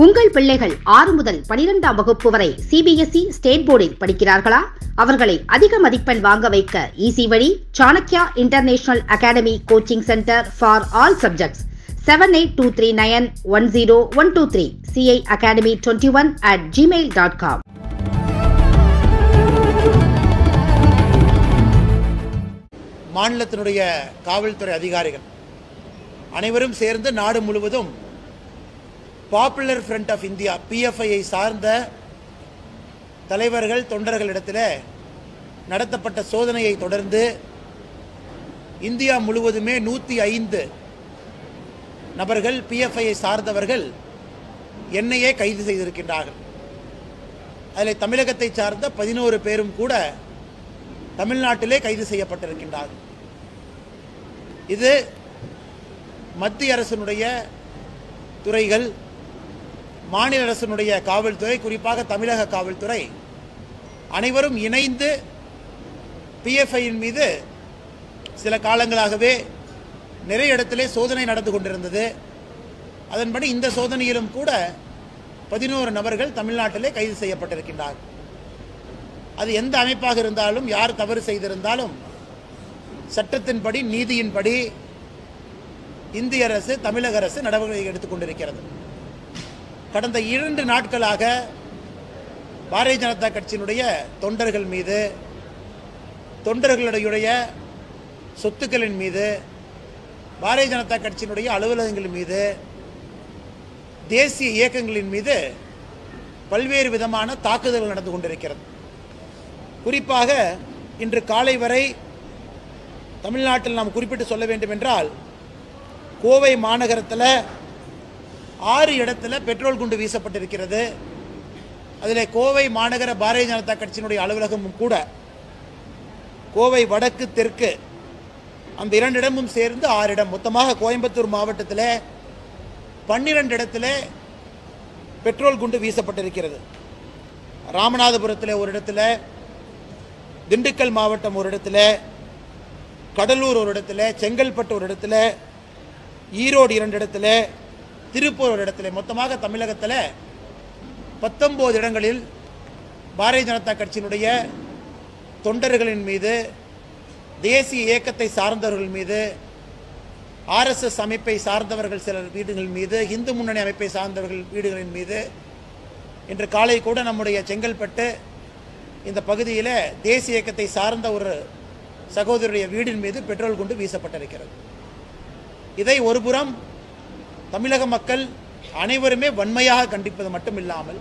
உங்கள் பிள்ளைகள் ஆறு முதல் பனிரெண்டாம் வகுப்பு வரை சிபிஎஸ்இ ஸ்டேட் போர்டில் படிக்கிறார்களா அவர்களை அதிக மதிப்பெண் வாங்க வைக்க ஈசி வழி Chanakya international academy coaching centre for all subjects seven eight two three nine one zero one two three CI academy twenty one at Gmail dot com மாநிலத்தினுடைய காவல்துறை அதிகாரிகள் அனைவரும் சேர்ந்து நாடு முழுவதும் பாப்புலர் ஃப்ரண்ட் ஆஃப் இந்தியா பிஎஃப்ஐயை சார்ந்த தலைவர்கள் தொண்டர்களிடத்தில் நடத்தப்பட்ட சோதனையை தொடர்ந்து இந்தியா முழுவதுமே நூற்றி ஐந்து நபர்கள் பிஎஃப்ஐயை சார்ந்தவர்கள் என்னையே கைது செய்திருக்கின்றார்கள் அதில் தமிழகத்தை சார்ந்த பதினோரு பேரும் கூட தமிழ்நாட்டிலே கைது செய்யப்பட்டிருக்கின்றார்கள் இது மத்திய அரசினுடைய துறைகள் மாநில அரசினுடைய காவல்துறை குறிப்பாக தமிழக காவல்துறை அனைவரும் இணைந்து பிஎஃப்ஐயின் மீது சில காலங்களாகவே நிறைய இடத்திலே சோதனை நடந்து கொண்டிருந்தது அதன்படி இந்த சோதனையிலும் கூட பதினோரு நபர்கள் தமிழ்நாட்டிலே கைது செய்யப்பட்டிருக்கின்றார்கள் அது எந்த அமைப்பாக இருந்தாலும் யார் தவறு செய்திருந்தாலும் சட்டத்தின்படி நீதியின்படி இந்திய அரசு தமிழக அரசு நடவடிக்கை எடுத்துக் கொண்டிருக்கிறது கடந்த இரண்டு நாட்களாக பாரதிய ஜனதா கட்சியினுடைய தொண்டர்கள் மீது தொண்டர்களுடைய சொத்துக்களின் மீது பாரதிய ஜனதா கட்சியினுடைய அலுவலகங்கள் மீது தேசிய இயக்கங்களின் மீது பல்வேறு விதமான தாக்குதல்கள் நடந்து கொண்டிருக்கிறது குறிப்பாக இன்று காலை வரை தமிழ்நாட்டில் நாம் குறிப்பிட்டு சொல்ல வேண்டும் என்றால் கோவை மாநகரத்தில் ஆறு இடத்துல பெட்ரோல் குண்டு வீசப்பட்டிருக்கிறது அதில் கோவை மாநகர பாரதிய ஜனதா கட்சியினுடைய அலுவலகமும் கூட கோவை வடக்கு தெற்கு அந்த இரண்டு இடமும் சேர்ந்து ஆறு இடம் மொத்தமாக கோயம்புத்தூர் மாவட்டத்தில் பன்னிரண்டு இடத்துல பெட்ரோல் குண்டு வீசப்பட்டிருக்கிறது ராமநாதபுரத்தில் ஒரு இடத்துல திண்டுக்கல் மாவட்டம் ஒரு இடத்துல கடலூர் ஒரு இடத்துல செங்கல்பட்டு ஒரு இடத்துல ஈரோடு இரண்டு இடத்துல திருப்பூர் ஒரு இடத்துல மொத்தமாக தமிழகத்தில் பத்தொம்போது இடங்களில் பாரதிய ஜனதா கட்சியினுடைய தொண்டர்களின் மீது தேசிய இயக்கத்தை சார்ந்தவர்கள் மீது ஆர்எஸ்எஸ் அமைப்பை சார்ந்தவர்கள் சிலர் வீடுகள் மீது இந்து முன்னணி அமைப்பை சார்ந்தவர்கள் வீடுகளின் மீது இன்று காலை கூட நம்முடைய செங்கல்பட்டு இந்த பகுதியில் தேசிய இயக்கத்தை சார்ந்த ஒரு சகோதரருடைய வீடின் மீது பெட்ரோல் குண்டு வீசப்பட்டிருக்கிறது இதை ஒருபுறம் தமிழக மக்கள் அனைவருமே வன்மையாக கண்டிப்பது மட்டும் இல்லாமல்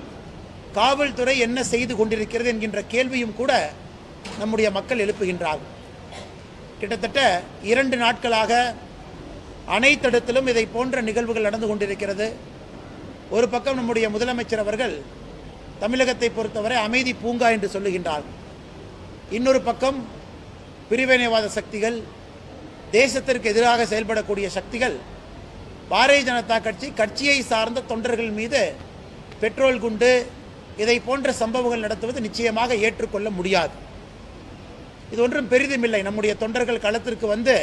காவல்துறை என்ன செய்து கொண்டிருக்கிறது என்கின்ற கேள்வியும் கூட நம்முடைய மக்கள் எழுப்புகின்றார்கள் கிட்டத்தட்ட இரண்டு நாட்களாக அனைத்திடத்திலும் இதை போன்ற நிகழ்வுகள் நடந்து கொண்டிருக்கிறது ஒரு பக்கம் நம்முடைய முதலமைச்சர் அவர்கள் தமிழகத்தை பொறுத்தவரை அமைதி பூங்கா என்று சொல்லுகின்றார் இன்னொரு பக்கம் பிரிவினைவாத சக்திகள் தேசத்திற்கு எதிராக செயல்படக்கூடிய சக்திகள் பாரதிய ஜனதா கட்சி கட்சியை சார்ந்த தொண்டர்கள் மீது பெட்ரோல் குண்டு இதை போன்ற சம்பவங்கள் நடத்துவது நிச்சயமாக ஏற்றுக்கொள்ள முடியாது இது ஒன்றும் பெரிதுமில்லை நம்முடைய தொண்டர்கள் களத்திற்கு வந்து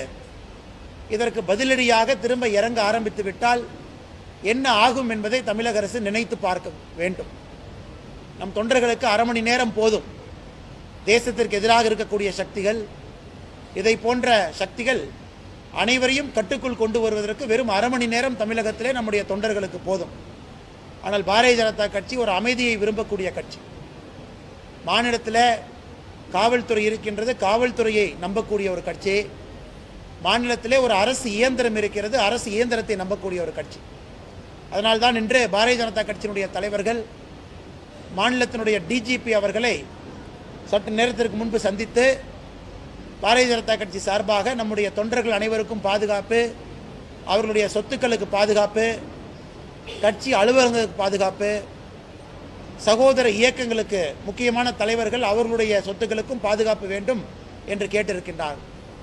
இதற்கு பதிலடியாக திரும்ப இறங்க ஆரம்பித்து விட்டால் என்ன ஆகும் என்பதை தமிழக அரசு நினைத்து பார்க்க வேண்டும் நம் தொண்டர்களுக்கு அரை மணி நேரம் போதும் தேசத்திற்கு எதிராக இருக்கக்கூடிய சக்திகள் இதை போன்ற சக்திகள் அனைவரையும் கட்டுக்குள் கொண்டு வருவதற்கு வெறும் அரை மணி நேரம் தமிழகத்திலே நம்முடைய தொண்டர்களுக்கு போதும் ஆனால் பாரதிய ஜனதா கட்சி ஒரு அமைதியை விரும்பக்கூடிய கட்சி மாநிலத்தில் காவல்துறை இருக்கின்றது காவல்துறையை நம்பக்கூடிய ஒரு கட்சி மாநிலத்திலே ஒரு அரசு இயந்திரம் இருக்கிறது அரசு இயந்திரத்தை நம்பக்கூடிய ஒரு கட்சி அதனால்தான் இன்று பாரதிய ஜனதா கட்சியினுடைய தலைவர்கள் மாநிலத்தினுடைய டிஜிபி அவர்களை சற்று நேரத்திற்கு முன்பு சந்தித்து பாரதிய ஜனதா கட்சி சார்பாக நம்முடைய தொண்டர்கள் அனைவருக்கும் பாதுகாப்பு அவர்களுடைய சொத்துக்களுக்கு பாதுகாப்பு கட்சி அலுவலகங்களுக்கு பாதுகாப்பு சகோதர இயக்கங்களுக்கு முக்கியமான தலைவர்கள் அவர்களுடைய சொத்துக்களுக்கும் பாதுகாப்பு வேண்டும் என்று கேட்டிருக்கின்றார்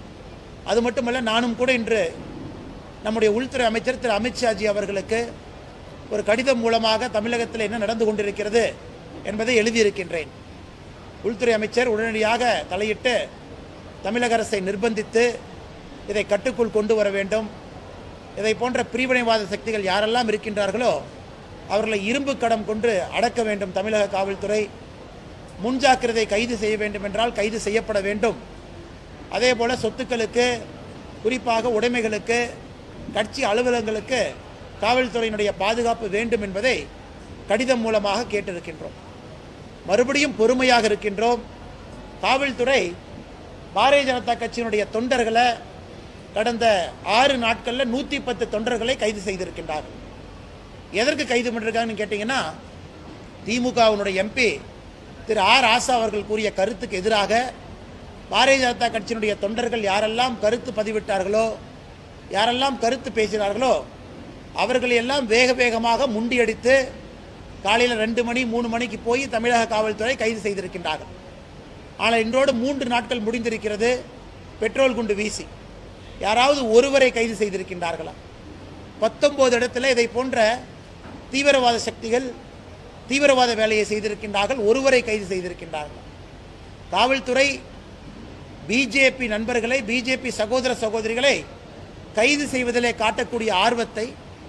அது மட்டுமல்ல நானும் கூட இன்று நம்முடைய உள்துறை அமைச்சர் திரு அமித்ஷாஜி அவர்களுக்கு ஒரு கடிதம் மூலமாக தமிழகத்தில் என்ன நடந்து கொண்டிருக்கிறது என்பதை எழுதியிருக்கின்றேன் உள்துறை அமைச்சர் உடனடியாக தலையிட்டு தமிழக அரசை நிர்பந்தித்து இதை கட்டுக்குள் கொண்டு வர வேண்டும் இதை போன்ற பிரிவினைவாத சக்திகள் யாரெல்லாம் இருக்கின்றார்களோ அவர்களை இரும்பு கடம் கொண்டு அடக்க வேண்டும் தமிழக காவல்துறை முன்ஜாக்கிரதை கைது செய்ய வேண்டும் என்றால் கைது செய்யப்பட வேண்டும் அதே போல சொத்துக்களுக்கு குறிப்பாக உடைமைகளுக்கு கட்சி அலுவலகங்களுக்கு காவல்துறையினுடைய பாதுகாப்பு வேண்டும் என்பதை கடிதம் மூலமாக கேட்டிருக்கின்றோம் மறுபடியும் பொறுமையாக இருக்கின்றோம் காவல்துறை பாரதிய ஜனதா கட்சியினுடைய தொண்டர்களை கடந்த ஆறு நாட்களில் நூற்றி பத்து தொண்டர்களை கைது செய்திருக்கின்றார்கள் எதற்கு கைது பண்ணிருக்காங்கன்னு கேட்டிங்கன்னா திமுகவினுடைய எம்பி திரு ஆர் ஆசா அவர்கள் கூறிய கருத்துக்கு எதிராக பாரதிய ஜனதா கட்சியினுடைய தொண்டர்கள் யாரெல்லாம் கருத்து பதிவிட்டார்களோ யாரெல்லாம் கருத்து பேசினார்களோ அவர்களை எல்லாம் வேக வேகமாக முண்டியடித்து காலையில் ரெண்டு மணி மூணு மணிக்கு போய் தமிழக காவல்துறை கைது செய்திருக்கின்றார்கள் ஆனால் இன்றோடு மூன்று நாட்கள் முடிந்திருக்கிறது பெட்ரோல் குண்டு வீசி யாராவது ஒருவரை கைது செய்திருக்கின்றார்களா பத்தொன்பது இடத்துல இதை போன்ற தீவிரவாத சக்திகள் தீவிரவாத வேலையை செய்திருக்கின்றார்கள் ஒருவரை கைது செய்திருக்கின்றார்கள் காவல்துறை பிஜேபி நண்பர்களை பிஜேபி சகோதர சகோதரிகளை கைது செய்வதிலே காட்டக்கூடிய ஆர்வத்தை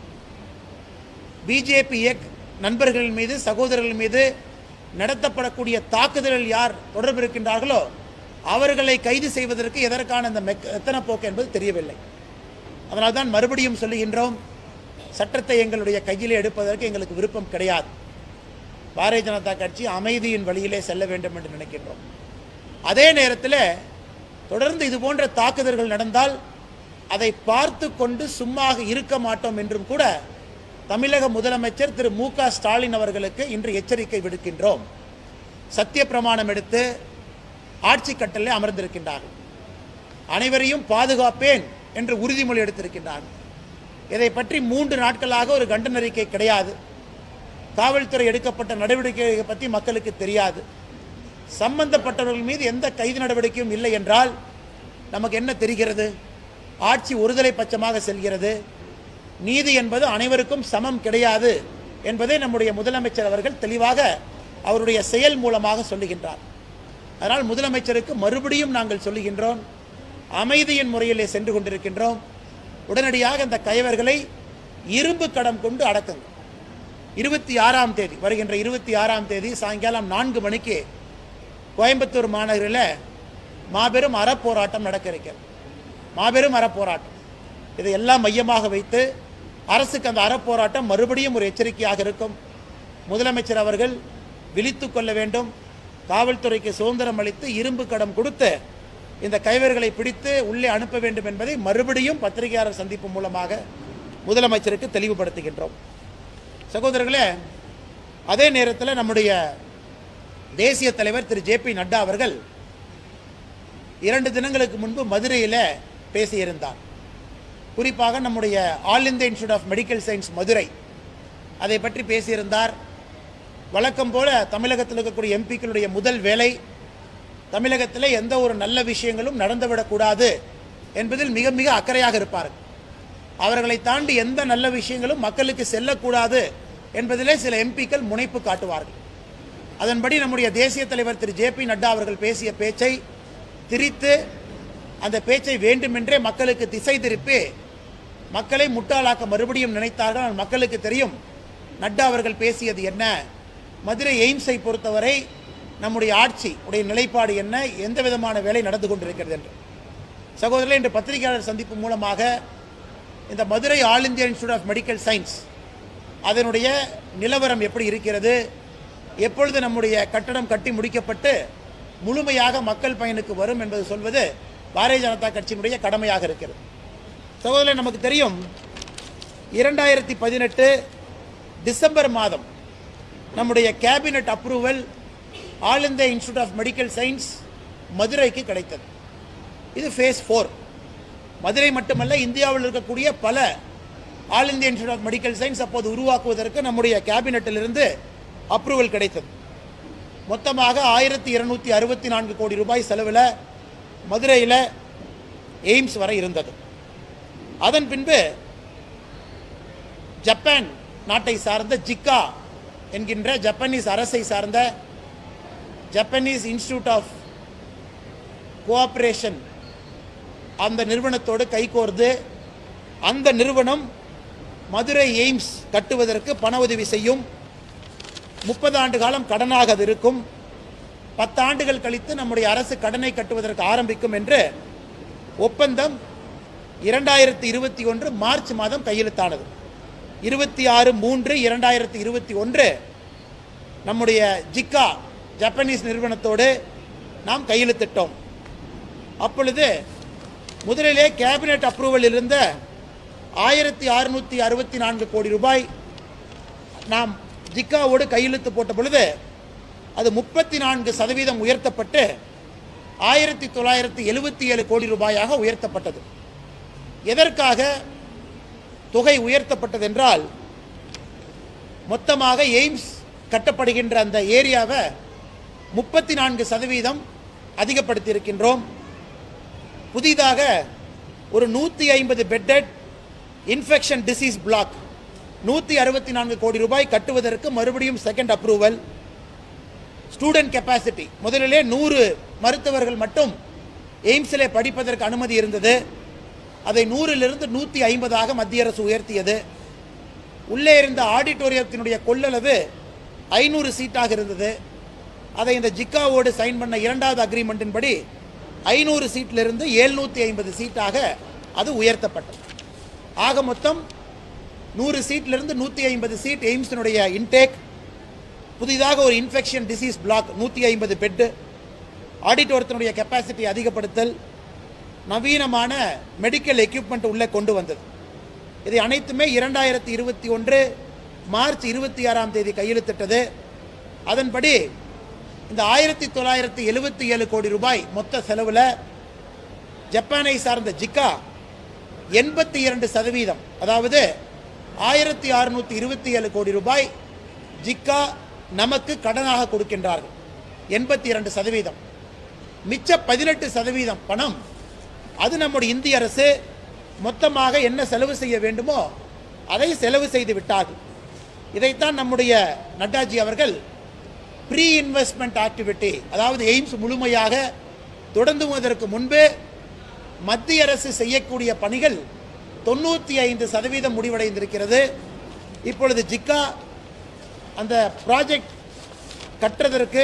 பிஜேபி இயக் நண்பர்கள் மீது சகோதரர்கள் மீது நடத்தப்படக்கூடிய தாக்குதலில் யார் தொடர்பு இருக்கின்றார்களோ அவர்களை கைது செய்வதற்கு எதற்கான அந்த மெக் எத்தனை போக்கு என்பது தெரியவில்லை அதனால்தான் மறுபடியும் சொல்லுகின்றோம் சட்டத்தை எங்களுடைய கையிலே எடுப்பதற்கு எங்களுக்கு விருப்பம் கிடையாது பாரதிய ஜனதா கட்சி அமைதியின் வழியிலே செல்ல வேண்டும் என்று நினைக்கின்றோம் அதே நேரத்தில் தொடர்ந்து இது போன்ற தாக்குதல்கள் நடந்தால் அதை பார்த்து கொண்டு சும்மாக இருக்க மாட்டோம் என்றும் கூட தமிழக முதலமைச்சர் திரு மு க ஸ்டாலின் அவர்களுக்கு இன்று எச்சரிக்கை விடுக்கின்றோம் சத்திய பிரமாணம் எடுத்து ஆட்சி கட்டளை அமர்ந்திருக்கின்றார்கள் அனைவரையும் பாதுகாப்பேன் என்று உறுதிமொழி எடுத்திருக்கின்றார்கள் இதை பற்றி மூன்று நாட்களாக ஒரு கண்டன அறிக்கை கிடையாது காவல்துறை எடுக்கப்பட்ட நடவடிக்கைகளை பற்றி மக்களுக்கு தெரியாது சம்பந்தப்பட்டவர்கள் மீது எந்த கைது நடவடிக்கையும் இல்லை என்றால் நமக்கு என்ன தெரிகிறது ஆட்சி ஒருதலை பட்சமாக செல்கிறது நீதி என்பது அனைவருக்கும் சமம் கிடையாது என்பதை நம்முடைய முதலமைச்சர் அவர்கள் தெளிவாக அவருடைய செயல் மூலமாக சொல்லுகின்றார் அதனால் முதலமைச்சருக்கு மறுபடியும் நாங்கள் சொல்லுகின்றோம் அமைதியின் முறையிலே சென்று கொண்டிருக்கின்றோம் உடனடியாக இந்த கயவர்களை இரும்பு கடம் கொண்டு அடக்குங்க இருபத்தி ஆறாம் தேதி வருகின்ற இருபத்தி ஆறாம் தேதி சாயங்காலம் நான்கு மணிக்கு கோயம்புத்தூர் மாநகரில் மாபெரும் அறப்போராட்டம் நடக்க இருக்கிறது மாபெரும் அறப்போராட்டம் இதை எல்லாம் மையமாக வைத்து அரசுக்கு அந்த அறப்போராட்டம் மறுபடியும் ஒரு எச்சரிக்கையாக இருக்கும் முதலமைச்சர் அவர்கள் விழித்து கொள்ள வேண்டும் காவல்துறைக்கு சுதந்திரம் அளித்து இரும்பு கடம் கொடுத்து இந்த கைவர்களை பிடித்து உள்ளே அனுப்ப வேண்டும் என்பதை மறுபடியும் பத்திரிகையாளர் சந்திப்பு மூலமாக முதலமைச்சருக்கு தெளிவுபடுத்துகின்றோம் சகோதரர்களே அதே நேரத்தில் நம்முடைய தேசிய தலைவர் திரு ஜே பி நட்டா அவர்கள் இரண்டு தினங்களுக்கு முன்பு மதுரையில் பேசியிருந்தார் குறிப்பாக நம்முடைய all India institute of medical science Madurai அதை பற்றி பேசியிருந்தார் வழக்கம் போல தமிழகத்தில் இருக்கக்கூடிய எம்பிக்களுடைய முதல் வேலை தமிழகத்தில் எந்த ஒரு நல்ல விஷயங்களும் நடந்துவிடக்கூடாது என்பதில் மிக மிக அக்கறையாக இருப்பார்கள் அவர்களை தாண்டி எந்த நல்ல விஷயங்களும் மக்களுக்கு செல்லக்கூடாது என்பதிலே சில எம்பிக்கள் முனைப்பு காட்டுவார்கள் அதன்படி நம்முடைய தேசிய தலைவர் திரு ஜே பி நட்டா அவர்கள் பேசிய பேச்சை திரித்து அந்த பேச்சை வேண்டுமென்றே மக்களுக்கு திசை திருப்பி மக்களை முட்டாளாக்க மறுபடியும் நினைத்தார்கள் ஆனால் மக்களுக்கு தெரியும் நட்டா அவர்கள் பேசியது என்ன மதுரை எய்ம்ஸை பொறுத்தவரை நம்முடைய ஆட்சி உடைய நிலைப்பாடு என்ன எந்த விதமான வேலை நடந்து கொண்டிருக்கிறது என்று சகோதரர்களே இன்று பத்திரிகையாளர் சந்திப்பு மூலமாக இந்த Madurai all India institute of medical science அதனுடைய நிலவரம் எப்படி இருக்கிறது எப்பொழுது நம்முடைய கட்டடம் கட்டி முடிக்கப்பட்டு முழுமையாக மக்கள் பயனுக்கு வரும் என்பது சொல்வது பாரதிய ஜனதா கட்சியினுடைய கடமையாக இருக்கிறது சகோதரர் நமக்கு தெரியும் இரண்டாயிரத்தி பதினெட்டு டிசம்பர் மாதம் நம்முடைய cabinet approval all India institute of medical science மதுரைக்கு கிடைத்தது இது ஃபேஸ் ஃபோர் மதுரை மட்டுமல்ல இந்தியாவில் இருக்கக்கூடிய பல all India institute of medical science அப்போது உருவாக்குவதற்கு நம்முடைய கேபினட்டிலிருந்து அப்ரூவல் கிடைத்தது மொத்தமாக ஆயிரத்தி இருநூத்தி அறுபத்தி நான்கு கோடி ரூபாய் செலவில் மதுரையில் எய்ம்ஸ் வரை இருந்தது அதன் பின்பு ஜப்பான் நாட்டை சார்ந்த ஜிக்கா என்கின்ற ஜப்பானீஸ் அரசை சார்ந்த ஜப்பானீஸ் இன்ஸ்டிடியூட் ஆஃப் கோஆப்ரேஷன் அந்த நிறுவனத்தோடு கைகோர்த்து அந்த நிறுவனம் மதுரை எய்ம்ஸ் கட்டுவதற்கு பண உதவி செய்யும் முப்பது ஆண்டு காலம் கடனாக அது இருக்கும் பத்தாண்டுகள் கழித்து நம்முடைய அரசு கடனை கட்டுவதற்கு ஆரம்பிக்கும் என்று ஒப்பந்தம் இரண்டாயிரத்தி இருபத்தி ஒன்று மார்ச் மாதம் கையெழுத்தானது இருபத்தி ஆறு மூன்று இரண்டாயிரத்தி இருபத்தி ஒன்று நம்முடைய ஜிக்கா ஜப்பானீஸ் நிறுவனத்தோடு நாம் கையெழுத்திட்டோம் அப்பொழுது முதலிலே கேபினெட் அப்ரூவல் இருந்த ஆயிரத்தி அறுநூற்றி அறுபத்தி நான்கு கோடி ரூபாய் நாம் ஜிக்காவோடு கையெழுத்து போட்ட பொழுது அது முப்பத்தி நான்கு சதவீதம் உயர்த்தப்பட்டு ஆயிரத்தி தொள்ளாயிரத்தி எழுபத்தி ஏழு கோடி ரூபாயாக உயர்த்தப்பட்டது எதற்காக தொகை உயர்த்தப்பட்டது என்றால் மொத்தமாக எய்ம்ஸ் கட்டப்படுகின்ற அந்த ஏரியாவை முப்பத்தி நான்கு சதவீதம் அதிகப்படுத்தி இருக்கின்றோம் புதிதாக ஒரு நூற்றி ஐம்பது பெட்டட் இன்ஃபெக்ஷன் டிசீஸ் பிளாக் நூற்றி அறுபத்தி நான்கு கோடி ரூபாய் கட்டுவதற்கு மறுபடியும் செகண்ட் அப்ரூவல் ஸ்டூடெண்ட் கெப்பாசிட்டி முதலிலே நூறு மருத்துவர்கள் மட்டும் எய்ம்ஸிலே படிப்பதற்கு அனுமதி இருந்தது அதை நூறிலிருந்து நூற்றி ஐம்பதாக மத்திய அரசு உயர்த்தியது உள்ளே இருந்த ஆடிட்டோரியத்தினுடைய கொள்ளளவு ஐநூறு சீட்டாக இருந்தது அதை இந்த ஜிக்காவோடு சைன் பண்ண இரண்டாவது அக்ரிமெண்ட்டின் படி ஐநூறு சீட்டிலிருந்து எழுநூற்றி ஐம்பது சீட்டாக அது உயர்த்தப்பட்டது ஆக மொத்தம் நூறு சீட்டிலிருந்து நூற்றி ஐம்பது சீட் எய்ம்ஸினுடைய இன்டேக் புதிதாக ஒரு இன்ஃபெக்ஷன் டிசீஸ் பிளாக் நூற்றி ஐம்பது பெட்டு ஆடிட்டோரத்தினுடைய கெப்பாசிட்டி அதிகப்படுத்தல் நவீனமான மெடிக்கல் எக்யூப்மெண்ட் உள்ளே கொண்டு வந்தது இதை அனைத்துமே இரண்டாயிரத்தி இருபத்தி ஒன்று மார்ச் இருபத்தி ஆறாம் தேதி கையெழுத்திட்டது அதன்படி இந்த ஆயிரத்தி தொள்ளாயிரத்தி எழுபத்தி ஏழு கோடி ரூபாய் மொத்த செலவில் ஜப்பானை சார்ந்த ஜிக்கா எண்பத்தி இரண்டு சதவீதம் அதாவது ஆயிரத்தி அறுநூத்தி இருபத்தி ஏழு கோடி ரூபாய் ஜிக்கா நமக்கு கடனாக கொடுக்கின்றார்கள் எண்பத்தி இரண்டு சதவீதம் மிச்ச பதினெட்டு சதவீதம் பணம் அது நம்முடைய இந்திய அரசு மொத்தமாக என்ன செலவு செய்ய வேண்டுமோ அதை செலவு செய்து விட்டார்கள் இதைத்தான் நம்முடைய நட்டாஜி அவர்கள் ப்ரீ இன்வெஸ்ட்மெண்ட் ஆக்டிவிட்டி அதாவது எய்ம்ஸ் முழுமையாக தொடங்குவதற்கு முன்பே மத்திய அரசு செய்யக்கூடிய பணிகள் தொண்ணூற்றி ஐந்து சதவீதம் முடிவடைந்திருக்கிறது இப்பொழுது ஜிக்கா அந்த ப்ராஜெக்ட் கட்டுறதற்கு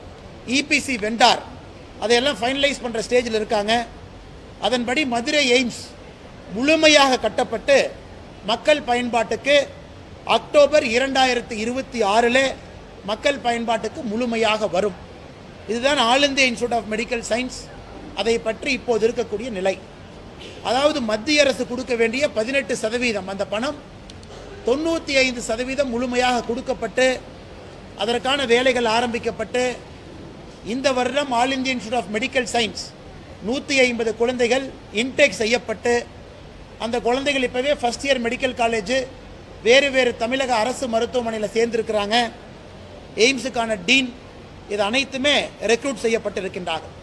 இபிசி வெண்டார் அதையெல்லாம் ஃபைனலைஸ் பண்ணுற ஸ்டேஜில் இருக்காங்க அதன்படி மதுரை எய்ம்ஸ் முழுமையாக கட்டப்பட்டு மக்கள் பயன்பாட்டுக்கு அக்டோபர் இரண்டாயிரத்தி இருபத்தி ஆறில் மக்கள் பயன்பாட்டுக்கு முழுமையாக வரும் இதுதான் ஆல் இந்திய இன்ஸ்டியூட் ஆஃப் மெடிக்கல் சயின்ஸ் அதை பற்றி இப்போது இருக்கக்கூடிய நிலை அதாவது மத்திய அரசு கொடுக்க வேண்டிய பதினெட்டு சதவீதம் அந்த பணம் தொண்ணூற்றி ஐந்து சதவீதம் முழுமையாக கொடுக்கப்பட்டு அதற்கான வேலைகள் ஆரம்பிக்கப்பட்டு இந்த வருடம் ஆல் இந்திய இன்ஸ்டியூட் ஆஃப் மெடிக்கல் சயின்ஸ் நூற்றி ஐம்பது குழந்தைகள் இன்டேக் செய்யப்பட்டு அந்த குழந்தைகள் இப்போவே ஃபஸ்ட் இயர் மெடிக்கல் காலேஜ் வேறு வேறு தமிழக அரசு மருத்துவமனையில் சேர்ந்திருக்கிறாங்க எய்ம்ஸுக்கான டீன் இது அனைத்துமே ரெக்ரூட் செய்யப்பட்டிருக்கின்றார்கள்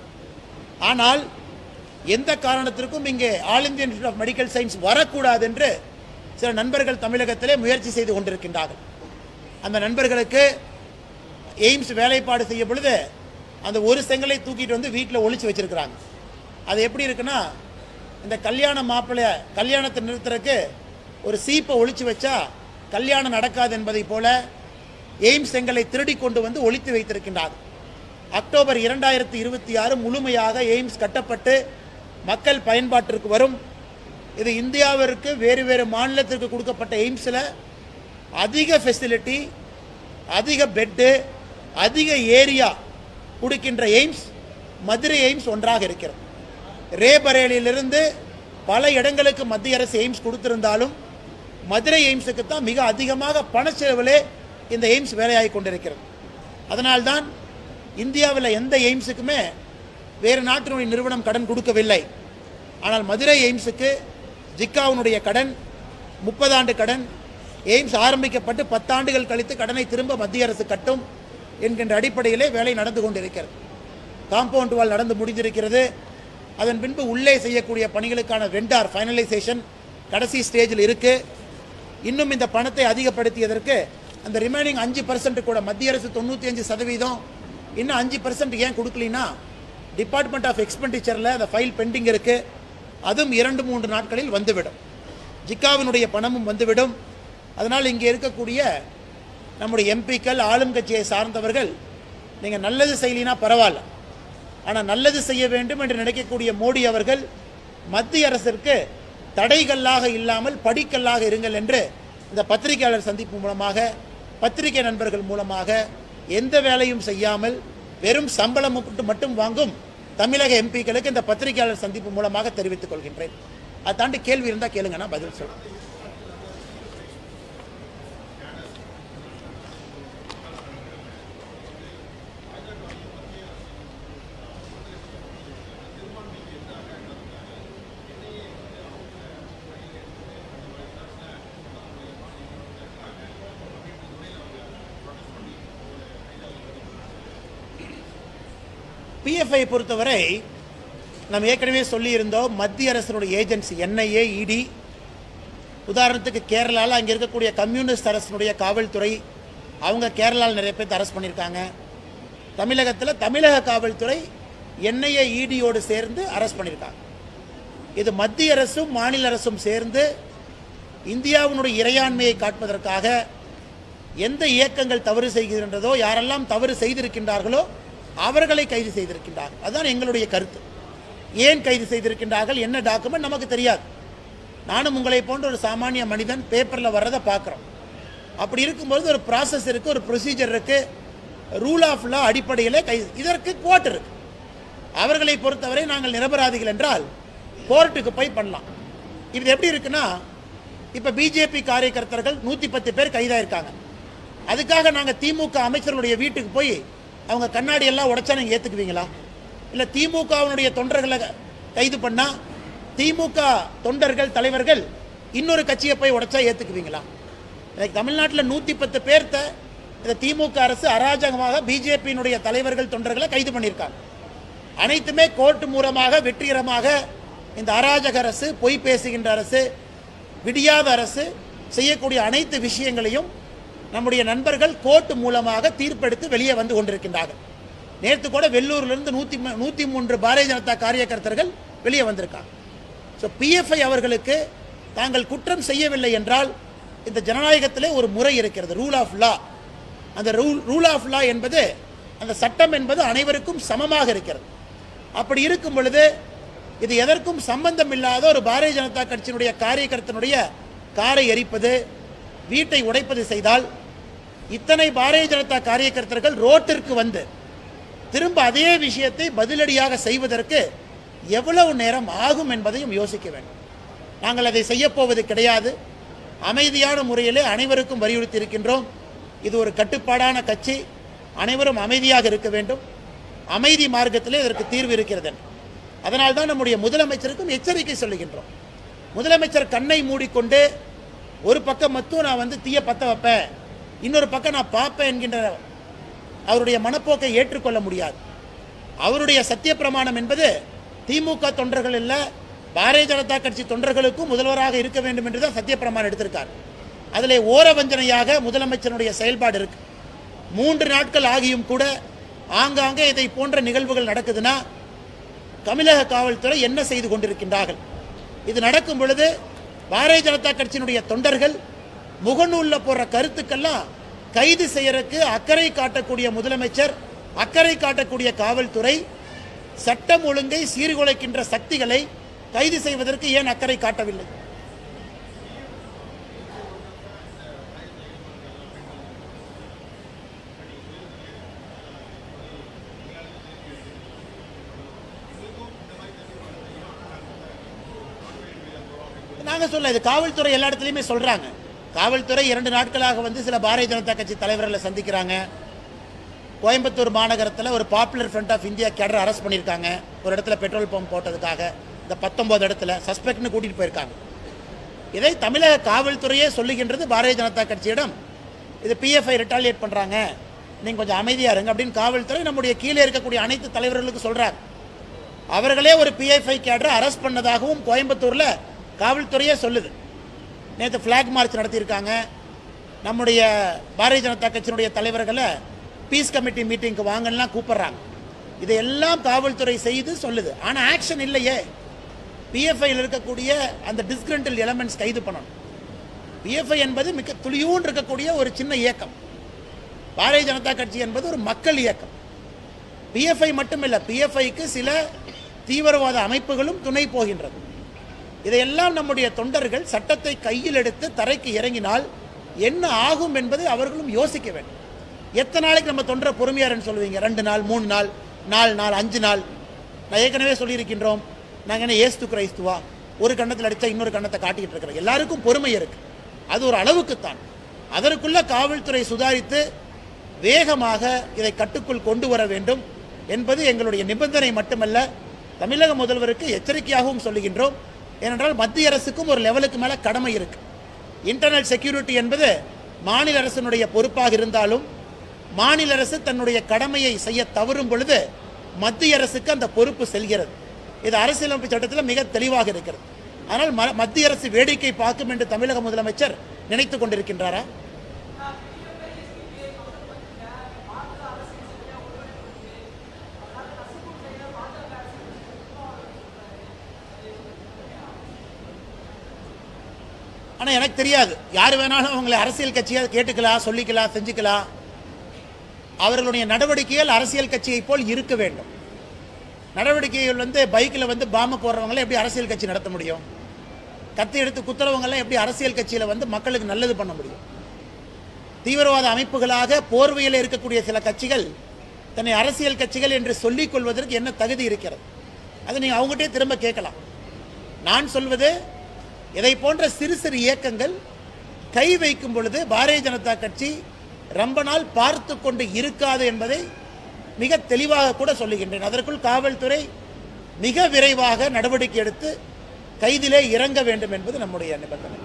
ஆனால் எந்த காரணத்திற்கும் இங்கே ஆல் இந்திய இன்ஸ்டியூட் ஆஃப் மெடிக்கல் சயின்ஸ் வரக்கூடாது என்று சில நண்பர்கள் தமிழகத்திலே முயற்சி செய்து கொண்டிருக்கின்றார்கள் அந்த நண்பர்களுக்கு எய்ம்ஸ் வேலைப்பாடு செய்ய பொழுது அந்த ஒரு செங்கலை தூக்கிட்டு வந்து வீட்டில் ஒளிச்சு வச்சிருக்கிறாங்க அது எப்படி இருக்குன்னா இந்த கல்யாண மாப்பிள்ளை கல்யாணத்தை நிறுத்துறதுக்கு ஒரு சீப்பை ஒளிச்சு வச்சா கல்யாணம் நடக்காது என்பதை போல எய்ம்ஸ் செங்கலை திருடி கொண்டு வந்து ஒளித்து வைத்திருக்கின்றார்கள் அக்டோபர் இரண்டாயிரத்தி இருபத்தி ஆறு முழுமையாக எய்ம்ஸ் கட்டப்பட்டு மக்கள் பயன்பாட்டிற்கு வரும் இது இந்தியாவிற்கு வேறு வேறு மாநிலத்திற்கு கொடுக்கப்பட்ட எய்ம்ஸில் அதிக ஃபெசிலிட்டி அதிக பெட்டு அதிக ஏரியா கொடுக்கின்ற எய்ம்ஸ் மதுரை எய்ம்ஸ் ஒன்றாக இருக்கிறது ரேபரேலியிலிருந்து பல இடங்களுக்கு மத்திய அரசு எய்ம்ஸ் கொடுத்திருந்தாலும் மதுரை எய்ம்ஸுக்கு தான் மிக அதிகமாக பணச்செலவிலே இந்த எய்ம்ஸ் வேலையாகி கொண்டிருக்கிறது அதனால்தான் இந்தியாவில் எந்த எய்ம்ஸுக்குமே வேறு நாட்டினுடைய நிறுவனம் கடன் கொடுக்கவில்லை ஆனால் மதுரை எய்ம்ஸுக்கு ஜிக்காவினுடைய கடன் முப்பது ஆண்டு கடன் எய்ம்ஸ் ஆரம்பிக்கப்பட்டு பத்தாண்டுகள் கழித்து கடனை திரும்ப மத்திய அரசு கட்டும் என்கின்ற அடிப்படையிலே வேலை நடந்து கொண்டிருக்கிறது காம்பவுண்ட் வால் நடந்து முடிந்திருக்கிறது அதன் பின்பு உள்ளே செய்யக்கூடிய பணிகளுக்கான வெண்டார் ஃபைனலைசேஷன் கடைசி ஸ்டேஜில் இருக்கு இன்னும் இந்த பணத்தை அதிகப்படுத்தியதற்கு அந்த ரிமைனிங் அஞ்சு பர்சன்ட் கூட மத்திய அரசு தொண்ணூற்றி அஞ்சு சதவீதம் இன்னும் அஞ்சு பர்சன்ட் ஏன் கொடுக்கலினா டிபார்ட்மெண்ட் ஆஃப் எக்ஸ்பெண்டிச்சரில் அந்த ஃபைல் பெண்டிங் இருக்கு அதுவும் இரண்டு மூன்று நாட்களில் வந்துவிடும் ஜிக்காவினுடைய பணமும் வந்துவிடும் அதனால் இங்கே இருக்கக்கூடிய நம்முடைய எம்பிக்கள் ஆளும் கட்சியை சார்ந்தவர்கள் நீங்கள் நல்லது செய்யலினா பரவாயில்ல ஆனால் நல்லது செய்ய வேண்டும் என்று நினைக்கக்கூடிய மோடி அவர்கள் மத்திய அரசிற்கு தடைகல்லாக இல்லாமல் படிக்கல்லாக இருங்கள் என்று இந்த பத்திரிகையாளர் சந்திப்பு மூலமாக பத்திரிகை நண்பர்கள் மூலமாக எந்த வேலையும் செய்யாமல் வெறும் சம்பளம் மட்டும் மட்டும் வாங்கும் தமிழக எம்பிக்களுக்கு இந்த பத்திரிகையாளர் சந்திப்பு மூலமாக தெரிவித்துக் கொள்கின்றேன் அதை தாண்டி கேள்வி இருந்தால் கேளுங்க நான் பதில் சொல்றேன் பிஎஃப்ஐ பொறுத்தவரை நம்ம ஏற்கனவே சொல்லியிருந்தோம் மத்திய அரசினுடைய ஏஜென்சி என்ஐஏ இடி உதாரணத்துக்கு கேரளாவில் அங்கே இருக்கக்கூடிய கம்யூனிஸ்ட் அரசினுடைய காவல்துறை அவங்க கேரளாவில் நிறைய பேர் அரெஸ்ட் பண்ணியிருக்காங்க தமிழகத்தில் தமிழக காவல்துறை என்ஐஏ இடியோடு சேர்ந்து அரெஸ்ட் பண்ணியிருக்காங்க இது மத்திய அரசும் மாநில அரசும் சேர்ந்து இந்தியாவினுடைய இறையாண்மையை காட்பதற்காக எந்த இயக்கங்கள் தவறு செய்கின்றதோ யாரெல்லாம் தவறு செய்திருக்கின்றார்களோ அவர்களை கைது செய்திருக்கின்றார்கள் அதுதான் எங்களுடைய கருத்து ஏன் கைது செய்திருக்கின்றார்கள் என்ன டாக்குமெண்ட் நமக்கு தெரியாது நானும் உங்களை போன்ற ஒரு சாமானிய மனிதன் பேப்பரில் வர்றதை பார்க்குறோம் அப்படி இருக்கும்போது ஒரு ப்ராசஸ் இருக்குது ஒரு ப்ரொசீஜர் இருக்குது ரூல் ஆஃப் லா அடிப்படையில் கை இதற்கு கோர்ட் இருக்கு அவர்களை பொறுத்தவரை நாங்கள் நிரபராதிகள் என்றால் கோர்ட்டுக்கு போய் பண்ணலாம் இது எப்படி இருக்குன்னா இப்போ பிஜேபி காரியகர்த்தர்கள் நூற்றி பத்து பேர் கைதாயிருக்காங்க அதுக்காக நாங்கள் திமுக அமைச்சர்களுடைய வீட்டுக்கு போய் அவங்க கண்ணாடி எல்லாம் உடைச்சா நீங்கள் ஏற்றுக்குவீங்களா இல்லை திமுகவினுடைய தொண்டர்களை கைது பண்ணால் திமுக தொண்டர்கள் தலைவர்கள் இன்னொரு கட்சியை போய் உடைச்சா ஏற்றுக்குவீங்களா இன்னைக்கு தமிழ்நாட்டில் நூற்றி பத்து பேர்த்த இந்த திமுக அரசு அராஜகமாக பிஜேபியினுடைய தலைவர்கள் தொண்டர்களை கைது பண்ணியிருக்காங்க அனைத்துமே கோர்ட் மூலமாக வெற்றிகரமாக இந்த அராஜக அரசு பொய் பேசுகின்ற அரசு விடியாத அரசு செய்யக்கூடிய அனைத்து விஷயங்களையும் நம்முடைய நண்பர்கள் கோர்ட் மூலமாக தீர்ப்பெடுத்து வெளியே வந்து கொண்டிருக்கின்றார்கள் நேற்று கூட வெள்ளூர்லேருந்து நூற்றி நூற்றி மூன்று பாரதிய ஜனதா காரியகர்த்தர்கள் வெளியே வந்திருக்காங்க ஸோ பிஎஃப்ஐ அவர்களுக்கு தாங்கள் குற்றம் செய்யவில்லை என்றால் இந்த ஜனநாயகத்திலே ஒரு முறை இருக்கிறது ரூல் ஆஃப் லா அந்த ரூல் ரூல் ஆஃப் லா என்பது அந்த சட்டம் என்பது அனைவருக்கும் சமமாக இருக்கிறது அப்படி இருக்கும் பொழுது இது எதற்கும் சம்பந்தம் இல்லாத ஒரு பாரதிய ஜனதா கட்சியினுடைய காரியகர்த்தனுடைய காரை எரிப்பது வீட்டை உடைப்பது செய்தால் இத்தனை பாரதிய ஜனதா காரியகர்த்தர்கள் ரோட்டிற்கு வந்து திரும்ப அதே விஷயத்தை பதிலடியாக செய்வதற்கு எவ்வளவு நேரம் ஆகும் என்பதையும் யோசிக்க வேண்டும் நாங்கள் அதை செய்யப்போவது கிடையாது அமைதியான முறையிலே அனைவருக்கும் வலியுறுத்தி இருக்கின்றோம் இது ஒரு கட்டுப்பாடான கட்சி அனைவரும் அமைதியாக இருக்க வேண்டும் அமைதி மார்க்கத்திலே இதற்கு தீர்வு இருக்கிறது அதனால் தான் நம்முடைய முதலமைச்சருக்கும் எச்சரிக்கை சொல்லுகின்றோம் முதலமைச்சர் கண்ணை மூடிக்கொண்டு ஒரு பக்கம் மட்டும் நான் வந்து தீய பத்த வைப்பேன் இன்னொரு பக்கம் நான் பார்ப்பேன் என்கின்ற அவருடைய மனப்போக்கை ஏற்றுக்கொள்ள முடியாது அவருடைய சத்திய பிரமாணம் என்பது திமுக தொண்டர்கள் இல்ல பாரதிய ஜனதா கட்சி தொண்டர்களுக்கும் முதல்வராக இருக்க வேண்டும் என்று தான் சத்திய பிரமாணம் எடுத்திருக்கார் அதிலே ஓரவஞ்சனையாக முதலமைச்சருடைய செயல்பாடு இருக்கு மூன்று நாட்கள் ஆகியும் கூட ஆங்காங்கே இதை போன்ற நிகழ்வுகள் நடக்குதுன்னா தமிழக காவல்துறை என்ன செய்து கொண்டிருக்கின்றார்கள் இது நடக்கும் பொழுது பாரதிய ஜனதா கட்சியினுடைய தொண்டர்கள் முகநூல்ல போடுற கருத்துக்கெல்லாம் கைது செய்யறதுக்கு அக்கறை காட்டக்கூடிய முதலமைச்சர் அக்கறை காட்டக்கூடிய காவல்துறை சட்டம் ஒழுங்கை சீர்குலைக்கின்ற சக்திகளை கைது செய்வதற்கு ஏன் அக்கறை காட்டவில்லை நாங்க சொல்ல இது காவல்துறை எல்லா இடத்துலையுமே சொல்றாங்க காவல்துறை இரண்டு நாட்களாக வந்து சில பாரதிய ஜனதா கட்சி தலைவர்களை சந்திக்கிறாங்க கோயம்புத்தூர் மாநகரத்தில் ஒரு popular front of India cadre arrest பண்ணியிருக்காங்க ஒரு இடத்துல பெட்ரோல் பம்ப் போட்டதுக்காக இந்த பத்தொன்பது இடத்துல சஸ்பெக்ட்னு கூட்டிட்டு போயிருக்காங்க இதை தமிழக காவல்துறையே சொல்லுகின்றது பாரதிய ஜனதா கட்சியிடம் இது பிஎஃப்ஐ ரிட்டாலியேட் பண்றாங்க நீங்க கொஞ்சம் அமைதியா இருங்க அப்படின்னு காவல்துறை நம்முடைய கீழே இருக்கக்கூடிய அனைத்து தலைவர்களுக்கு சொல்றாங்க அவர்களே ஒரு பிஎஃப்ஐ கேடரை அரெஸ்ட் பண்ணதாகவும் கோயம்புத்தூர்ல காவல்துறையே சொல்லுது நேற்று ஃப்ளாக் மார்ச் நடத்தியிருக்காங்க நம்முடைய பாரதிய ஜனதா கட்சியினுடைய தலைவர்களை பீஸ் கமிட்டி மீட்டிங்க்கு வாங்கலாம் கூப்பிடுறாங்க இதையெல்லாம் காவல்துறை செய்து சொல்லுது ஆனால் ஆக்ஷன் இல்லையே பிஎஃப்ஐயில் இருக்கக்கூடிய அந்த டிஸ்கிரண்டல் எலமெண்ட்ஸ் கைது பண்ணணும் பிஎஃப்ஐ என்பது மிக துளியூன் இருக்கக்கூடிய ஒரு சின்ன இயக்கம் பாரதிய ஜனதா கட்சி என்பது ஒரு மக்கள் இயக்கம் பிஎஃப்ஐ மட்டுமில்ல பிஎஃப்ஐக்கு சில தீவிரவாத அமைப்புகளும் துணை போகின்றது இதையெல்லாம் நம்முடைய தொண்டர்கள் சட்டத்தை கையில் எடுத்து தரைக்கு இறங்கினால் என்ன ஆகும் என்பதை அவர்களும் யோசிக்க வேண்டும் எத்தனை நாளைக்கு நம்ம தொண்டரை பொறுமையாருன்னு சொல்லுவீங்க ரெண்டு நாள் மூணு நாள் நாலு நாள் அஞ்சு நாள் நான் ஏற்கனவே சொல்லியிருக்கின்றோம் நாங்கள் என்ன ஏஸ்து கிரைஸ்துவா ஒரு கண்ணத்தில் அடித்தா இன்னொரு கண்ணத்தை காட்டிக்கிட்டு இருக்கிறோம் எல்லாருக்கும் பொறுமை இருக்கு அது ஒரு அளவுக்குத்தான் அதற்குள்ள காவல்துறை சுதாரித்து வேகமாக இதை கட்டுக்குள் கொண்டு வர வேண்டும் என்பது எங்களுடைய நிபந்தனை மட்டுமல்ல தமிழக முதல்வருக்கு எச்சரிக்கையாகவும் சொல்லுகின்றோம் ஏனென்றால் மத்திய அரசுக்கும் ஒரு லெவலுக்கு மேலே கடமை இருக்கு இன்டர்னல் செக்யூரிட்டி என்பது மாநில அரசினுடைய பொறுப்பாக இருந்தாலும் மாநில அரசு தன்னுடைய கடமையை செய்ய தவறும் பொழுது மத்திய அரசுக்கு அந்த பொறுப்பு செல்கிறது இது அரசியலமைப்பு சட்டத்தில் மிக தெளிவாக இருக்கிறது ஆனால் ம- மத்திய அரசு வேடிக்கை பார்க்கும் என்று தமிழக முதலமைச்சர் நினைத்துக் கொண்டிருக்கின்றாரா ஆனால் எனக்கு தெரியாது யார் வேணாலும் அவங்களை அரசியல் கட்சியாக கேட்டுக்கலாம் சொல்லிக்கலாம் செஞ்சுக்கலாம் அவர்களுடைய நடவடிக்கைகள் அரசியல் கட்சியை போல் இருக்க வேண்டும் நடவடிக்கைகள் வந்து பைக்கில் வந்து பாம்பு போடுறவங்களை எப்படி அரசியல் கட்சி நடத்த முடியும் கத்தி எடுத்து குத்துறவங்கெல்லாம் எப்படி அரசியல் கட்சியில் வந்து மக்களுக்கு நல்லது பண்ண முடியும் தீவிரவாத அமைப்புகளாக போர்வையில் இருக்கக்கூடிய சில கட்சிகள் தன்னை அரசியல் கட்சிகள் என்று சொல்லிக் கொள்வதற்கு என்ன தகுதி இருக்கிறது அதை நீங்கள் அவங்ககிட்டயே திரும்ப கேட்கலாம் நான் சொல்வது இதை போன்ற சிறு சிறு இயக்கங்கள் கை வைக்கும் பொழுது பாரதிய ஜனதா கட்சி ரொம்ப நாள் பார்த்து கொண்டு இருக்காது என்பதை மிக தெளிவாக கூட சொல்லுகின்றேன் அதற்குள் காவல்துறை மிக விரைவாக நடவடிக்கை எடுத்து கைதிலே இறங்க வேண்டும் என்பது நம்முடைய நிபந்தனை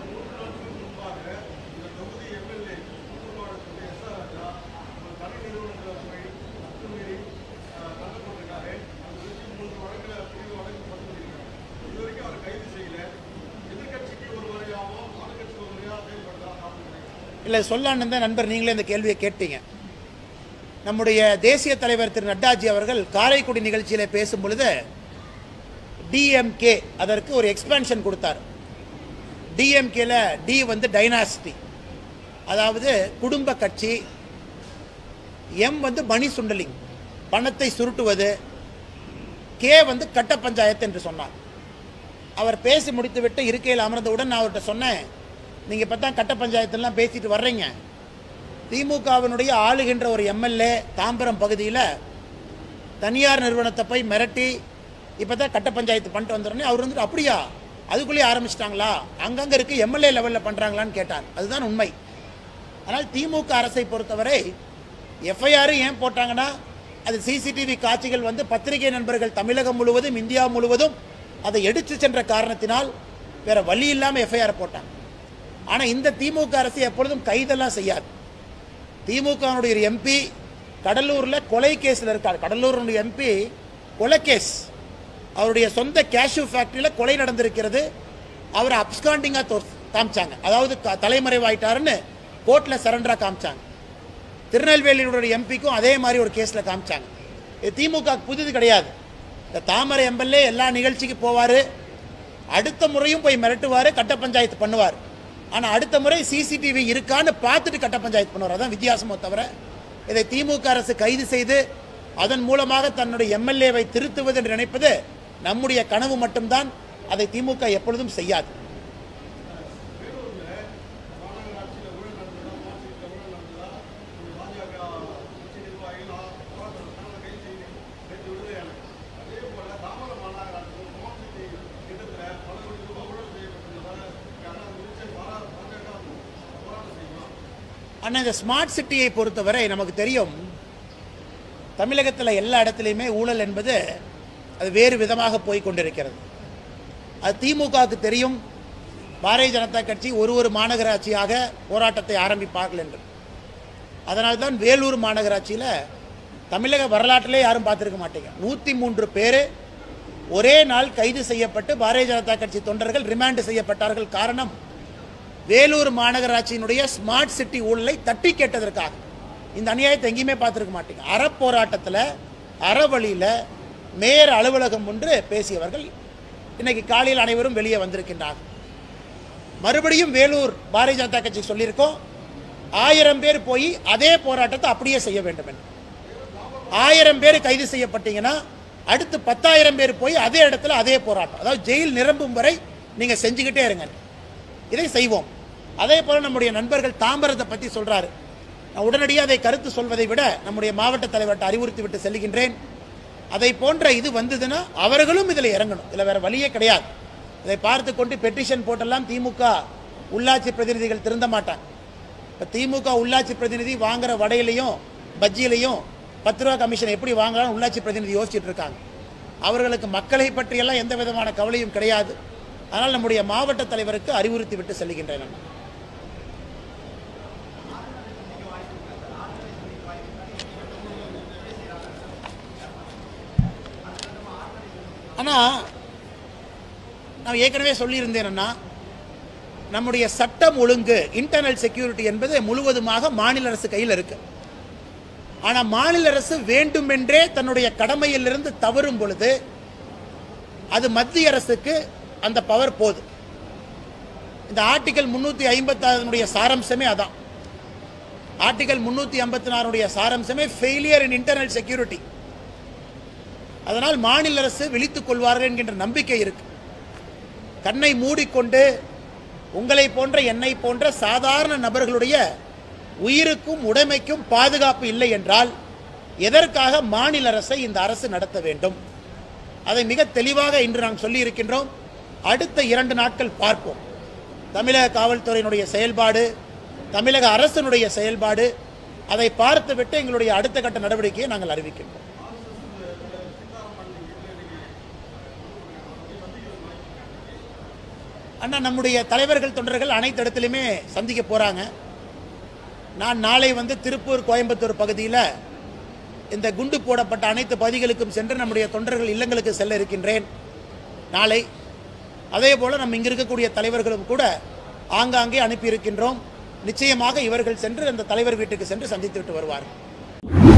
இல்லை சொல்லான்னு தான் நண்பர் நீங்களே இந்த கேள்வியை கேட்டீங்க நம்முடைய தேசிய தலைவர் திரு நட்டாஜி அவர்கள் காரைக்குடி நிகழ்ச்சியில் பேசும் பொழுது டிஎம்கே அதற்கு ஒரு எக்ஸ்பான்ஷன் கொடுத்தார் டிஎம்கேல டி வந்து டைனாசிட்டி அதாவது குடும்ப கட்சி எம் வந்து மணி சுண்டலிங் பணத்தை சுருட்டுவது கே வந்து கட்ட பஞ்சாயத்து என்று சொன்னார் அவர் பேசி முடித்துவிட்டு இருக்கையில் அமர்ந்தவுடன் நான் அவர்கிட்ட சொன்னேன் நீங்கள் இப்போ தான் கட்ட பஞ்சாயத்துலாம் பேசிட்டு வர்றீங்க திமுகவினுடைய ஆளுகின்ற ஒரு எம்எல்ஏ தாம்பரம் பகுதியில் தனியார் நிறுவனத்தை போய் மிரட்டி இப்போ தான் கட்ட பஞ்சாயத்து பண்ணிட்டு வந்துடுறேன் அவர் வந்துட்டு அப்படியா அதுக்குள்ளேயே ஆரம்பிச்சிட்டாங்களா அங்கங்கே இருக்கு எம்எல்ஏ லெவலில் பண்ணுறாங்களான்னு கேட்டார் அதுதான் உண்மை ஆனால் திமுக அரசை பொறுத்தவரை எஃப்ஐஆர் ஏன் போட்டாங்கன்னா அது சிசிடிவி காட்சிகள் வந்து பத்திரிகை நண்பர்கள் தமிழகம் முழுவதும் இந்தியா முழுவதும் அதை எடுத்து சென்ற காரணத்தினால் வேற வழி இல்லாமல் எஃப்ஐஆர் போட்டாங்க ஆனால் இந்த திமுக அரசு எப்பொழுதும் கைதெல்லாம் செய்யாது திமுகவுடைய ஒரு எம்பி கடலூரில் கொலை கேஸில் இருக்கார் கடலூருடைய எம்பி கொலை கேஸ் அவருடைய சொந்த கேஷ்யூ ஃபேக்டரியில் கொலை நடந்திருக்கிறது அவரை அப்ஸ்காண்டிங்காக தோ காமிச்சாங்க அதாவது க- தலைமறைவாயிட்டாருன்னு கோர்ட்டில் சரண்டராக காமிச்சாங்க திருநெல்வேலியுடைய எம்பிக்கும் அதே மாதிரி ஒரு கேஸில் காமிச்சாங்க இது திமுக புதுது கிடையாது இந்த தாமரை எம்எல்ஏ எல்லா நிகழ்ச்சிக்கு போவார் அடுத்த முறையும் போய் மிரட்டுவார் கட்ட பஞ்சாயத்து பண்ணுவார் ஆனால் அடுத்த முறை சிசிடிவி இருக்கான்னு பார்த்துட்டு கட்ட பஞ்சாயத்து பண்ணுவார் அதான் வித்தியாசமோ தவிர இதை திமுக அரசு கைது செய்து அதன் மூலமாக தன்னுடைய எம்எல்ஏவை திருத்துவது என்று நினைப்பது நம்முடைய கனவு மட்டும்தான் அதை திமுக எப்பொழுதும் செய்யாது ஆனால் இந்த ஸ்மார்ட் சிட்டியை பொறுத்தவரை நமக்கு தெரியும் தமிழகத்தில் எல்லா இடத்துலையுமே ஊழல் என்பது அது வேறு விதமாக போய் கொண்டிருக்கிறது அது திமுகவுக்கு தெரியும் பாரதிய ஜனதா கட்சி ஒரு ஒரு மாநகராட்சியாக போராட்டத்தை ஆரம்பிப்பார்கள் என்று அதனால்தான் வேலூர் மாநகராட்சியில் தமிழக வரலாற்றிலே யாரும் பார்த்துருக்க மாட்டீங்க நூற்றி மூன்று பேர் ஒரே நாள் கைது செய்யப்பட்டு பாரதிய ஜனதா கட்சி தொண்டர்கள் ரிமாண்ட் செய்யப்பட்டார்கள் காரணம் வேலூர் மாநகராட்சியினுடைய ஸ்மார்ட் சிட்டி ஊழலை தட்டி கேட்டதற்காக இந்த அநியாயத்தை எங்கேயுமே பார்த்துருக்க மாட்டீங்க அறப்போராட்டத்தில் அறவழியில் மேயர் அலுவலகம் ஒன்று பேசியவர்கள் இன்னைக்கு காலையில் அனைவரும் வெளியே வந்திருக்கின்றார்கள் மறுபடியும் வேலூர் பாரதிய ஜனதா கட்சிக்கு சொல்லியிருக்கோம் ஆயிரம் பேர் போய் அதே போராட்டத்தை அப்படியே செய்ய வேண்டும் என்று ஆயிரம் பேர் கைது செய்யப்பட்டீங்கன்னா அடுத்து பத்தாயிரம் பேர் போய் அதே இடத்துல அதே போராட்டம் அதாவது ஜெயில் நிரம்பும் வரை நீங்க செஞ்சுக்கிட்டே இருங்க இதை செய்வோம் அதே போல நம்முடைய நண்பர்கள் தாம்பரத்தை பத்தி சொல்றாரு நான் உடனடியாக அதை கருத்து சொல்வதை விட நம்முடைய மாவட்ட தலைவர்கிட்ட அறிவுறுத்தி விட்டு செல்கின்றேன் அதை போன்ற இது வந்ததுன்னா அவர்களும் இதில் இறங்கணும் இதில் வேற வழியே கிடையாது இதை பார்த்து கொண்டு பெட்டிஷன் போட்டெல்லாம் திமுக உள்ளாட்சி பிரதிநிதிகள் திருந்த மாட்டாங்க இப்போ திமுக உள்ளாட்சி பிரதிநிதி வாங்குற வடையிலையும் பஜ்ஜியிலையும் பத்து ரூபா கமிஷன் எப்படி வாங்கலாம் உள்ளாட்சி பிரதிநிதி யோசிச்சுட்டு இருக்காங்க அவர்களுக்கு மக்களை பற்றியெல்லாம் எந்த விதமான கவலையும் கிடையாது அதனால் நம்முடைய மாவட்ட தலைவருக்கு அறிவுறுத்தி விட்டு செல்கின்றேன் நான். ஆனால் நான் ஏற்கனவே சொல்லியிருந்தேன் அண்ணா நம்முடைய சட்டம் ஒழுங்கு இன்டர்னல் செக்யூரிட்டி என்பது முழுவதுமாக மாநில அரசு கையில் இருக்கு ஆனால் மாநில அரசு வேண்டுமென்றே தன்னுடைய கடமையிலிருந்து தவறும் பொழுது அது மத்திய அரசுக்கு அந்த பவர் போகுது இந்த ஆர்டிகல் முன்னூற்றி ஐம்பத்தாறுனுடைய சாரம்சமே அதான் ஆர்டிகல் முன்னூற்றி ஐம்பத்தி நாலுடைய சாரம்சமே ஃபெயிலியர் இன் இன்டர்னல் செக்யூரிட்டி அதனால் மாநில அரசு விழித்துக் கொள்வார்கள் என்கின்ற நம்பிக்கை இருக்கு கண்ணை மூடிக்கொண்டு உங்களை போன்ற என்னை போன்ற சாதாரண நபர்களுடைய உயிருக்கும் உடைமைக்கும் பாதுகாப்பு இல்லை என்றால் எதற்காக மாநில அரசை இந்த அரசு நடத்த வேண்டும் அதை மிக தெளிவாக இன்று நாம் சொல்லி இருக்கின்றோம் அடுத்த இரண்டு நாட்கள் பார்ப்போம் தமிழக காவல்துறையினுடைய செயல்பாடு தமிழக அரசினுடைய செயல்பாடு அதை பார்த்துவிட்டு எங்களுடைய அடுத்த கட்ட நடவடிக்கையை நாங்கள் அறிவிக்கின்றோம் அண்ணா நம்முடைய தலைவர்கள் தொண்டர்கள் அனைத்து இடத்துலையுமே சந்திக்க போறாங்க நான் நாளை வந்து திருப்பூர் கோயம்புத்தூர் பகுதியில் இந்த குண்டு போடப்பட்ட அனைத்து பகுதிகளுக்கும் சென்று நம்முடைய தொண்டர்கள் இல்லங்களுக்கு செல்ல இருக்கின்றேன் நாளை அதே போல நம்ம இங்க இருக்கக்கூடிய தலைவர்களும் கூட ஆங்காங்கே அனுப்பி இருக்கின்றோம் நிச்சயமாக இவர்கள் சென்று அந்த தலைவர் வீட்டுக்கு சென்று சந்தித்து விட்டு வருவார்கள்